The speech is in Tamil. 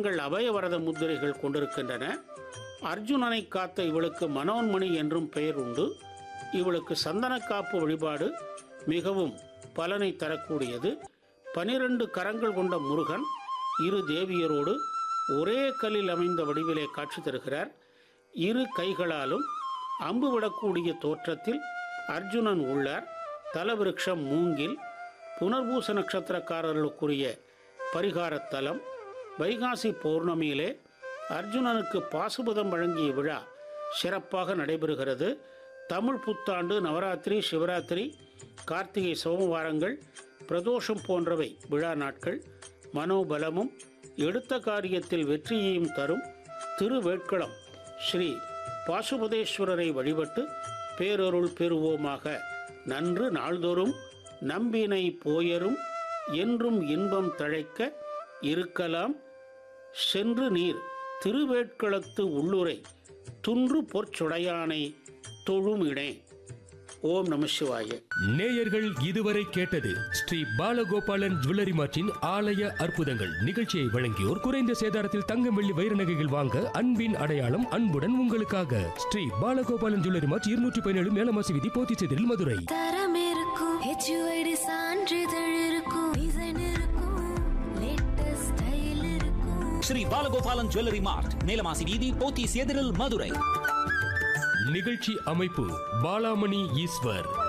கரங்கள் அபயவரத முத்திரைகள் கொண்டிருக்கின்றன அர்ஜுனனை காத்த இவளுக்கு மனோன்மணி என்றும் பெயர் உண்டு இவளுக்கு சந்தனக்காப்பு வழிபாடு மிகவும் பலனை தரக்கூடியது பனிரெண்டு கரங்கள் கொண்ட முருகன் இரு தேவியரோடு ஒரே கல்லில் அமைந்த வடிவிலே காட்சி தருகிறார் இரு கைகளாலும் அம்பு விடக்கூடிய தோற்றத்தில் அர்ஜுனன் உள்ளார் தலவிருட்சம் மூங்கில் புனர்பூச நட்சத்திரக்காரர்களுக்குரிய பரிகாரத் தலம் வைகாசி பௌர்ணமியிலே அர்ஜுனனுக்கு பாசுபதம் வழங்கிய விழா சிறப்பாக நடைபெறுகிறது தமிழ் புத்தாண்டு நவராத்திரி சிவராத்திரி கார்த்திகை சோமவாரங்கள் பிரதோஷம் போன்றவை விழா நாட்கள் மனோபலமும் எடுத்த காரியத்தில் வெற்றியையும் தரும் திருவேட்களம் ஸ்ரீ பாசுபதேஸ்வரரை வழிபட்டு பேரருள் பெறுவோமாக நன்று நாள்தோறும் நம்பினை போயரும் என்றும் இன்பம் தழைக்க இருக்கலாம் சென்று நீர் திருவேட்களத்து உள்ளுரை துன்று பொற்சுடையானை தொழுமிடே ஓம் நம சிவாய நேயர்கள் இதுவரை கேட்டது ஸ்ரீ பாலகோபாலன் ஜுவல்லரி மார்ட்டின் ஆலய அற்புதங்கள் நிகழ்ச்சியை வழங்கியோர் குறைந்த சேதாரத்தில் தங்கம் வெள்ளி வைர நகைகள் வாங்க அன்பின் அடையாளம் அன்புடன் உங்களுக்காக ஸ்ரீ பாலகோபாலன் ஜுவல்லரி மார்ட் இருநூற்றி பதினேழு மேலமாசி விதி போத்திச்சேரில் மதுரை தரம் இருக்கும் ஹெச்யூஐடி சான்றிதழ் இருக்கும் டிசைன் இருக்கும் லேட்டஸ்ட் ஸ்டைல் இருக்கும் ஸ்ரீ பாலகோபாலன் ஜுவல்லரி மார்ட் மேலமாசி வீதி போத்தீஸ் எதிரில் மதுரை நிகழ்ச்சி அமைப்பு பாலாமணி ஈஸ்வர்